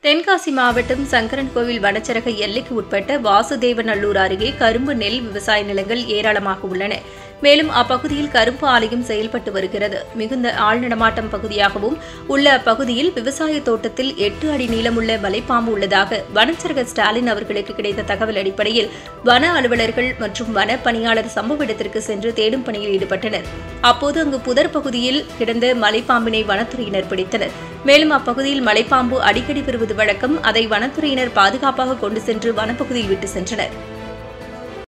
தென்காசி மாவட்டம் சங்கரன்கோவில் வனச்சரக எல்லைக்கு உட்பட்ட வாசுதேவநல்லூர் அருகே கரும்பு நெல் விவசாய நிலங்கள் ஏராளமாக உள்ளன மேலும் அப்பகுதியில் கரும்பு ஆலையும் செயல்பட்டு வருகிறது மிகுந்த ஆழ்நடமாட்டம் பகுதியாகவும் உள்ள அப்பகுதியில் விவசாய தோட்டத்தில் எட்டு அடி நீளமுள்ள மலைப்பாம்பு உள்ளதாக வனச்சரக ஸ்டாலின் அவர்களுக்கு கிடைத்த தகவல் அடிப்படையில் வன அலுவலர்கள் மற்றும் வன பணியாளர் சம்பவ இடத்திற்கு சென்று தேடும் பணியில் ஈடுபட்டனர் அப்போது அங்கு புதர் பகுதியில் கிடந்த மலைப்பாம்பினை வனத்துறையினர் பிடித்தனர் மேலும் அப்பகுதியில் மலைப்பாம்பு அடிக்கடி பெறுவது வழக்கம் அதை வனத்துறையினர் பாதுகாப்பாக கொண்டு சென்று வனப்பகுதியில் விட்டு சென்றனர்